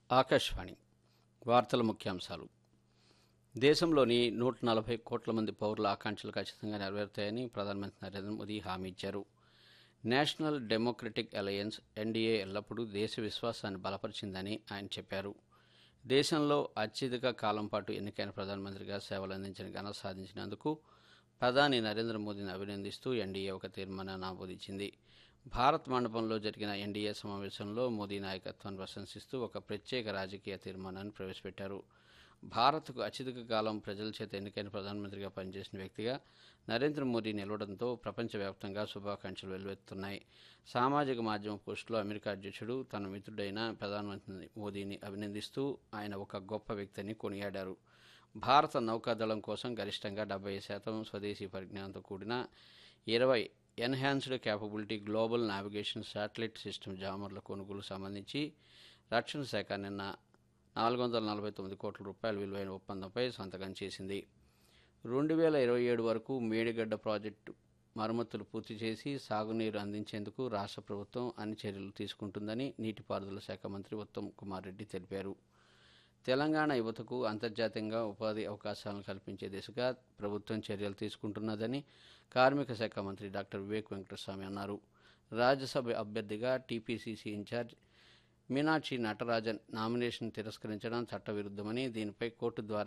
ఆకాశవాణి వార్తల ముఖ్యాంశాలు దేశంలోని నూట నలభై కోట్ల మంది పౌరుల ఆకాంక్షలు ఖచ్చితంగా నెరవేరుతాయని ప్రధానమంత్రి నరేంద్ర మోదీ హామీ ఇచ్చారు నేషనల్ డెమోక్రటిక్ అలయన్స్ ఎన్డీఏ ఎల్లప్పుడూ దేశ విశ్వాసాన్ని బలపరిచిందని ఆయన చెప్పారు దేశంలో అత్యధిక కాలం పాటు ఎన్నికైన ప్రధానమంత్రిగా సేవలు అందించిన ఘనత సాధించినందుకు ప్రధాని నరేంద్ర మోదీని అభినందిస్తూ ఎన్డీఏ ఒక తీర్మానాన్ని ఆమోదించింది భారత్ మండపంలో జరిగిన ఎన్డీఏ సమావేశంలో మోదీ నాయకత్వాన్ని ప్రశంసిస్తూ ఒక ప్రత్యేక రాజకీయ తీర్మానాన్ని ప్రవేశపెట్టారు భారత్కు అత్యధిక కాలం ప్రజల చేత ఎన్నికైన ప్రధానమంత్రిగా పనిచేసిన వ్యక్తిగా నరేంద్ర మోదీ నిలవడంతో ప్రపంచవ్యాప్తంగా శుభాకాంక్షలు వెల్లువెత్తున్నాయి సామాజిక మాధ్యమ పోస్టులో అమెరికా అధ్యక్షుడు తన మిత్రుడైన ప్రధానమంత్రి మోదీని అభినందిస్తూ ఆయన ఒక గొప్ప వ్యక్తిని కొనియాడారు భారత నౌకాదళం కోసం గరిష్టంగా డెబ్బై శాతం స్వదేశీ పరిజ్ఞానంతో కూడిన ఇరవై enhanced capability global navigation satellite system జామర్ల కొనుగోలు సంబంధించి రక్షణ శాఖ నిన్న నాలుగు వందల నలభై తొమ్మిది కోట్ల రూపాయల విలువైన ఒప్పందంపై సంతకం చేసింది రెండు వేల ఇరవై ఏడు వరకు మేడిగడ్డ ప్రాజెక్టు మరమ్మతులు పూర్తి చేసి సాగునీరు అందించేందుకు రాష్ట్ర ప్రభుత్వం అన్ని చర్యలు తీసుకుంటుందని నీటిపారుదల శాఖ మంత్రి ఉత్తమ్ కుమార్ రెడ్డి తెలిపారు తెలంగాణ యువతకు అంతర్జాతీయంగా ఉపాధి అవకాశాలను కల్పించే దిశగా ప్రభుత్వం చర్యలు తీసుకుంటున్నదని కార్మిక శాఖ మంత్రి డాక్టర్ వివేక్ వెంకటస్వామి అన్నారు రాజ్యసభ అభ్యర్థిగా టీపీసీసీ ఇన్ఛార్జ్ మీనాక్షి నటరాజన్ నామినేషన్ తిరస్కరించడం చట్టవిరుద్ధమని దీనిపై కోర్టు ద్వారా